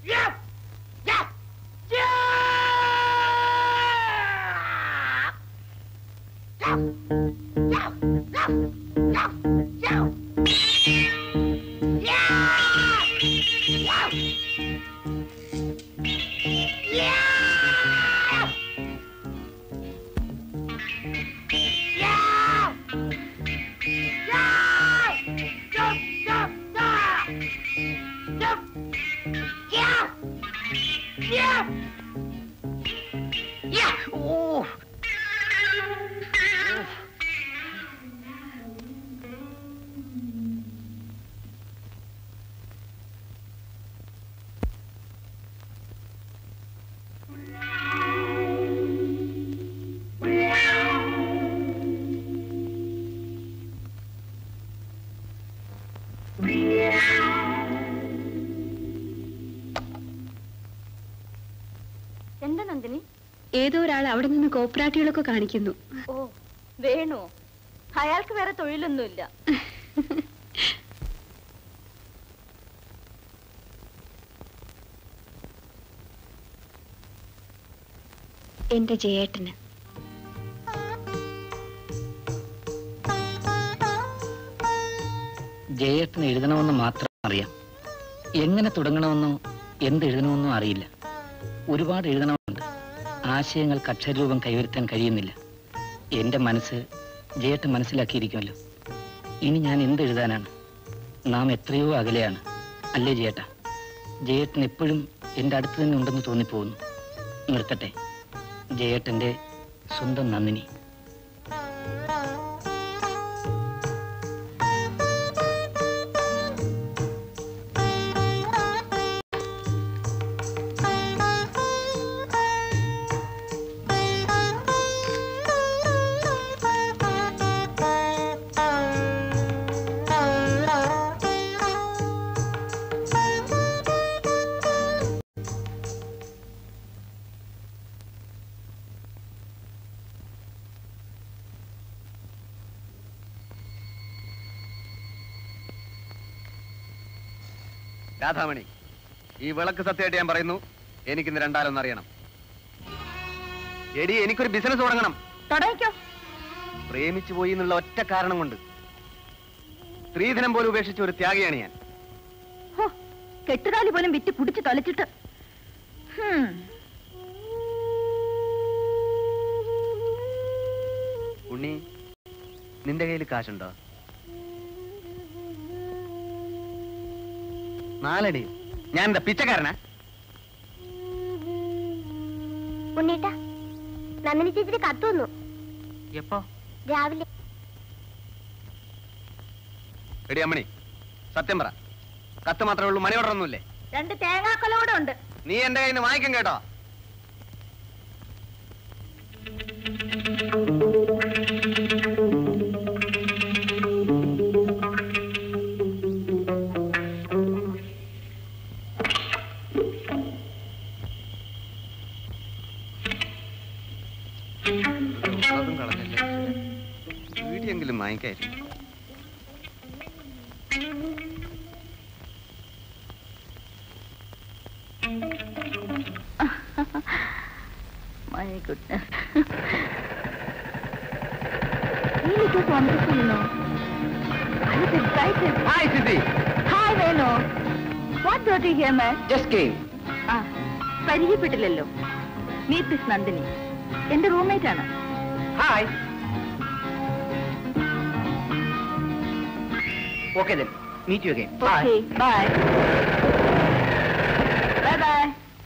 എന്താ നന്ദിനി ഏതോ ഒരാൾ അവിടെ നിന്ന് കോപ്പറാട്ടികളൊക്കെ കാണിക്കുന്നു ഓ വേണു അയാൾക്ക് വേറെ തൊഴിലൊന്നുമില്ല എന്റെ ജയേട്ടന് ജയേട്ടന് എഴുതണമെന്ന് മാത്രം അറിയാം എങ്ങനെ തുടങ്ങണമെന്നോ എന്ത് എഴുതണമെന്നോ അറിയില്ല ഒരുപാട് എഴുതണമുണ്ട് ആശയങ്ങൾക്ക് അക്ഷരരൂപം കൈവരുത്താൻ കഴിയുന്നില്ല എൻ്റെ മനസ്സ് ജയേട്ടൻ മനസ്സിലാക്കിയിരിക്കുമല്ലോ ഇനി ഞാൻ എന്ത് എഴുതാനാണ് നാം എത്രയോ അകലെയാണ് അല്ലേ ജയേട്ട ജയേട്ടൻ എപ്പോഴും എൻ്റെ അടുത്ത് തന്നെ ഉണ്ടെന്ന് തോന്നിപ്പോകുന്നു നിർത്തട്ടെ ജയേട്ടൻ്റെ സ്വന്തം നന്ദിനി രാധാമണി ഈ വിളക്ക് സത്യമായിട്ട് ഞാൻ പറയുന്നു എനിക്കിന്ന് രണ്ടാലൊന്നും അറിയണം എടി എനിക്കൊരു ബിസിനസ് തുടങ്ങണം തുടങ്ങിക്കോ പ്രേമിച്ചു പോയി എന്നുള്ള ഒറ്റ കാരണം കൊണ്ട് സ്ത്രീധനം പോലും ഉപേക്ഷിച്ച ഒരു ത്യാഗിയാണ് ഞാൻ ഹോ, കെട്ടുതാലി പോലും വിറ്റ് കുടിച്ച് തൊലച്ചിട്ട് ഹും. ഉണ്ണി നിന്റെ കയ്യിൽ കാശുണ്ടോ നാലടി ഞാൻ എന്താ പിച്ചക്കാരനാ ഉണ്ണീട്ട നന്ദിനി ചേച്ചിയുടെ കത്ത് വന്നു എപ്പോ രാവിലെ എടി അമ്മണി സത്യം പറ കത്ത് മാത്രമേ ഉള്ളൂ മണി ഓർഡറൊന്നുമില്ലേ രണ്ട് തേങ്ങാക്കൊലോടെ ഉണ്ട് നീ എന്റെ കയ്യിൽ നിന്ന് വാങ്ങിക്കും കേട്ടോ അതും കളഞ്ഞല്ലേ. വീടിയെങ്കിലും വാങ്ങിക്കായിരുന്നു My goodness. really it was wonderful, you know. I was excited. Hi Siddhi Hi, Venu. What brought you here, man? Just game ആ പരിചയപ്പെട്ടില്ലല്ലോ മീറ്റ് മിസ് നന്ദിനി എന്റെ റൂംമേറ്റ് ആണ് hi okay then meet you again okay bye bye bye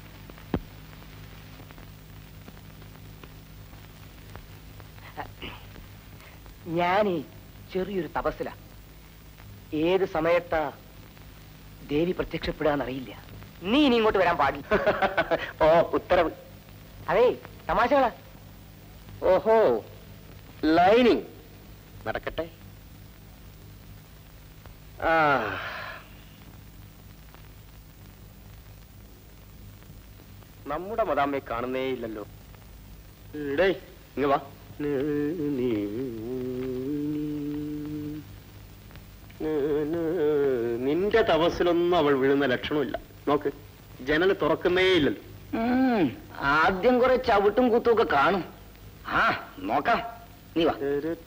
ഞാനേ ചെറിയൊരു തപസ്സില ഏത് സമയത്താ ദേവി പ്രത്യക്ഷപ്പെടാന്നറിയില്ല നീ ഇനി ഇങ്ങോട്ട് വരാൻ പാടില്ല ഓ ഉത്തരവ് അതെ തമാശകളാ ഓഹോ ലൈനിങ് നടക്കട്ടെ ആ നമ്മുടെ മതാമ്മയെ കാണുന്നേ ഇല്ലല്ലോ ഡേ ഇങ്ങ വാ നിന്റെ തപസ്സിലൊന്നും അവൾ വീഴുന്ന ലക്ഷണമില്ല നോക്ക് ജനൽ തുറക്കുന്നേ ഇല്ലല്ലോ ഉം, ആദ്യം കുറെ ചവിട്ടും കുത്തും ഒക്കെ കാണും ആ നോക്കാം നീ വാ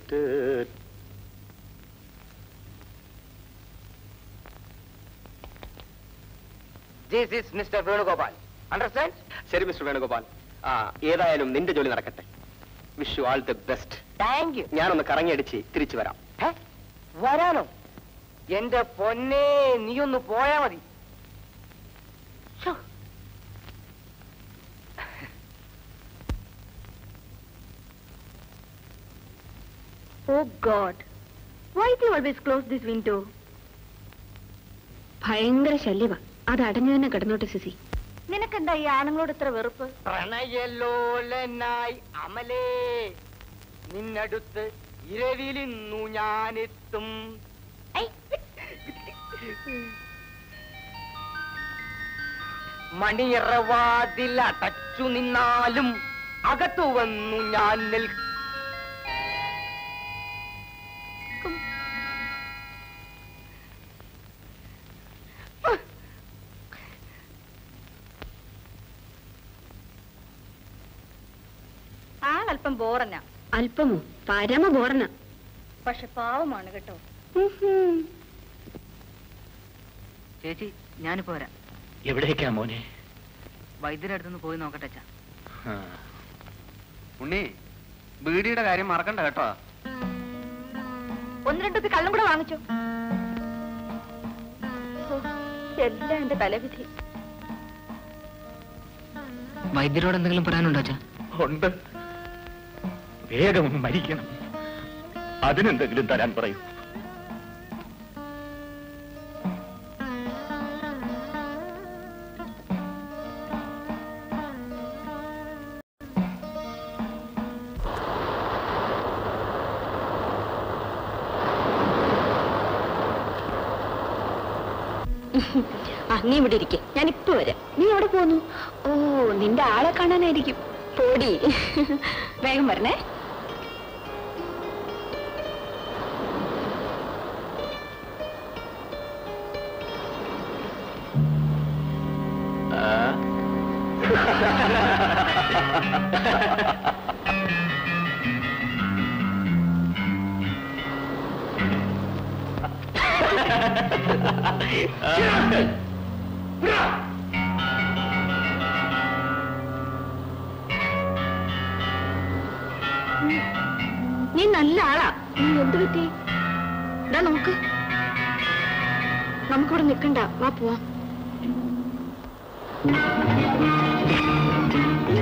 this is mister Venugopal understand ശരി മിസ്റ്റർ വേണുഗോപാൽ ആ ഏതായാലും നിന്റെ ജോലി നടക്കട്ടെ wish you all the best thank you ഞാനൊന്ന് കറങ്ങിയടിച്ച് തിരിച്ചു വരാം വരാനോ എന്റെ പൊന്നെ നീ ഒന്ന് പോയാ മതി oh god why do always close this window ഭയങ്കര ശല്യവാ അത് അടഞ്ഞു തന്നെ കിടന്നോട്ടെ സിസി നിനക്കെന്താ ഈ ആണുങ്ങളോട് ഇത്ര വെറുപ്പ് പ്രണയലോലനായി അമലേ നിന്നടുത്ത് ഇരവിലിന്നു ഞാനെത്തും ഐ. മണിയറവാതിൽ അടച്ചു നിന്നാലും അകത്തു വന്നു ഞാൻ നിൽക്കും ആളല്പം ബോറഞ്ഞ അല്പമോ പരമ ബോറന പക്ഷെ പാവമാണ് കേട്ടോ ചേച്ചി ഞാനിപ്പോ വരാം എവിടേക്കാ മോനെ വൈദ്യരുടെ അടുത്തുനിന്ന് പോയി നോക്കട്ടെ അച്ഛാ ഉണ്ണി ബീഡിയുടെ കാര്യം മറക്കണ്ട കേട്ടോ ഒന്ന് രണ്ടു കള്ളും കൂടെ വാങ്ങിച്ചോ ഓ, എല്ലാം എന്റെ തലവിധി വൈദ്യരോട് എന്തെങ്കിലും പറയാനുണ്ടോ അച്ഛാ ഉണ്ട് വേഗം ഒന്ന് മരിക്കണം അതിനെന്തെങ്കിലും തരാൻ പറയൂ ആ നീ ഇവിടെ ഇരിക്കെ ഞാൻ ഇപ്പൊ വരാം നീ എവിടെ പോന്നു ഓ നിന്റെ ആളെ കാണാനായിരിക്കും പോടി വേഗം വരണേ നീ നല്ല ആളാ നീ എന്ത് പറ്റി ഇതാ നോക്ക് നമുക്കിവിടെ നിൽക്കണ്ട വാ പോവാം